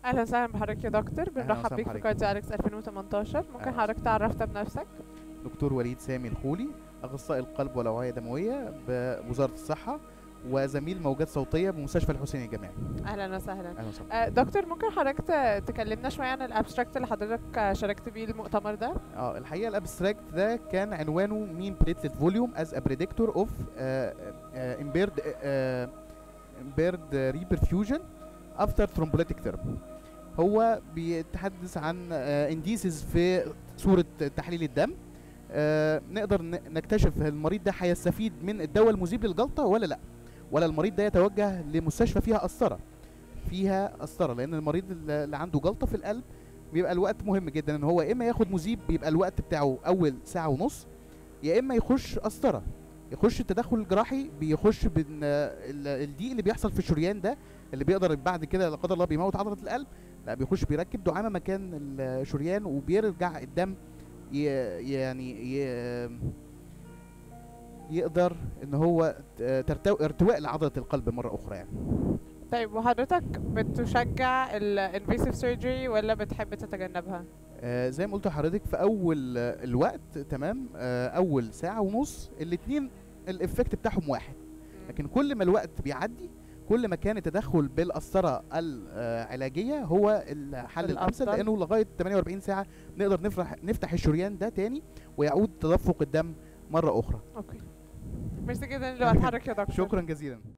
اهلا وسهلا بحضرتك يا دكتور بنرحب وسهلا بيك في بحضرتك. كارديو اليكس 2018 ممكن أهلا حضرتك تعرفنا بنفسك دكتور وليد سامي الخولي اخصائي القلب والاوعيه الدمويه بوزاره الصحه وزميل موجات صوتيه بمستشفى الحسين الجامعي اهلا وسهلا اهلا وسهلا آه، دكتور ممكن حضرتك ت- تكلمنا شويه عن الابستراكت اللي حضرتك آه، شاركت بيه المؤتمر ده اه الحقيقه الابستراكت ده كان عنوانه مين بليتلت فوليوم از ا بريدكتور اوف امبيرد امبيرد ريبرفيوجن افتر ثرومبوليتيك ثيرابي هو بيتحدث عن انديسز في صوره تحليل الدم آه، نقدر ن- نكتشف هل المريض ده هيستفيد من الدواء المذيب للجلطه ولا لا ولا المريض ده يتوجه لمستشفى فيها قسطره فيها قسطره لان المريض اللي اللي عنده جلطه في القلب بيبقى الوقت مهم جدا ان هو يا اما ياخد مذيب بيبقى الوقت بتاعه اول ساعه ونص يا اما يخش قسطره يخش التدخل الجراحي بيخش بين آه، ال- الضيق اللي بيحصل في الشريان ده اللي بيقدر بعد كده لا قدر الله بيموت عضله القلب لا بيخش بيركب دعامه مكان الشريان وبيرجع الدم ي- يعني ي- يقدر ان هو ت- ترتو- ارتواء لعضله القلب مره اخرى يعني طيب وحضرتك بتشجع الانفيسيف سيرجري ولا بتحب تتجنبها آه زي ما قلت لحضرتك في اول آه، الوقت تمام آه اول ساعه ونص الاثنين الافكت بتاعهم واحد لكن كل ما الوقت بيعدي كل ما كان التدخل بالقسطره العلاجيه هو الحل الامثل الأفضل. لانه لغايه 48 ساعه نقدر نفرح نفتح الشريان ده تاني ويعود تدفق الدم مره اخرى اوكي ميرسي جدا لوقت حضرتك يا دكتور شكرا جزيلا